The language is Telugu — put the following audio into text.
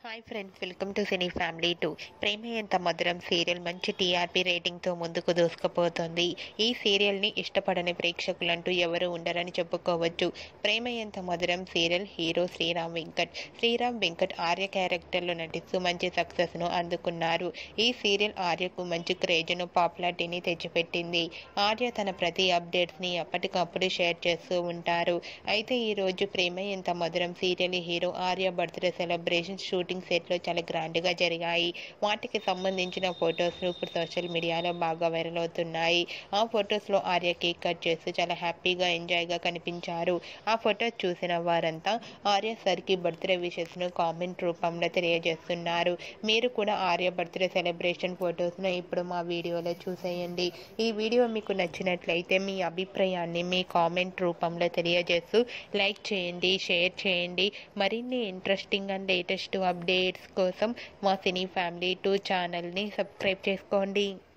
hi friends welcome to cine family two Prema Entha Madhuram serial మంచి టీఆర్పీ రేటింగ్తో ముందుకు దూసుకుపోతుంది ఈ సీరియల్ని ఇష్టపడని ప్రేక్షకులంటూ ఎవరు ఉండరని చెప్పుకోవచ్చు ప్రేమ ఎంత మధురం సీరియల్ హీరో శ్రీరామ్ వెంకట్ శ్రీరామ్ వెంకట్ ఆర్య క్యారెక్టర్లో నటిస్తూ మంచి సక్సెస్ను అందుకున్నారు ఈ సీరియల్ ఆర్యకు మంచి క్రేజ్ను పాపులారిటీని తెచ్చిపెట్టింది ఆర్య తన ప్రతి అప్డేట్స్ని ఎప్పటికప్పుడు షేర్ చేస్తూ ఉంటారు అయితే ఈరోజు Prema Entha Madhuram serial hero Arya birthday celebration shooting సెట్లో చాలా గ్రాండ్గా జరిగాయి వాటికి సంబంధించిన ఫొటోస్ను ఇప్పుడు సోషల్ మీడియాలో బాగా వైరల్ అవుతున్నాయి ఆ ఫొటోస్లో ఆర్య కేక్ కట్ చేస్తూ చాలా హ్యాపీగా ఎంజాయ్గా కనిపించారు ఆ ఫొటోస్ చూసిన వారంతా ఆర్య సర్కి బర్త్డే విషెస్ను కామెంట్ రూపంలో తెలియజేస్తున్నారు మీరు కూడా ఆర్య బర్త్డే సెలబ్రేషన్ ఫొటోస్ను ఇప్పుడు మా వీడియోలో చూసేయండి ఈ వీడియో మీకు నచ్చినట్లయితే మీ అభిప్రాయాన్ని మీ కామెంట్ రూపంలో తెలియజేస్తూ లైక్ చేయండి షేర్ చేయండి మరిన్ని ఇంట్రెస్టింగ్ అండ్ లేటెస్ట్ అప్డేట్స్ కోసం మా సినీ ఫ్యామిలీ టూ ఛానల్ని సబ్స్క్రైబ్ చేసుకోండి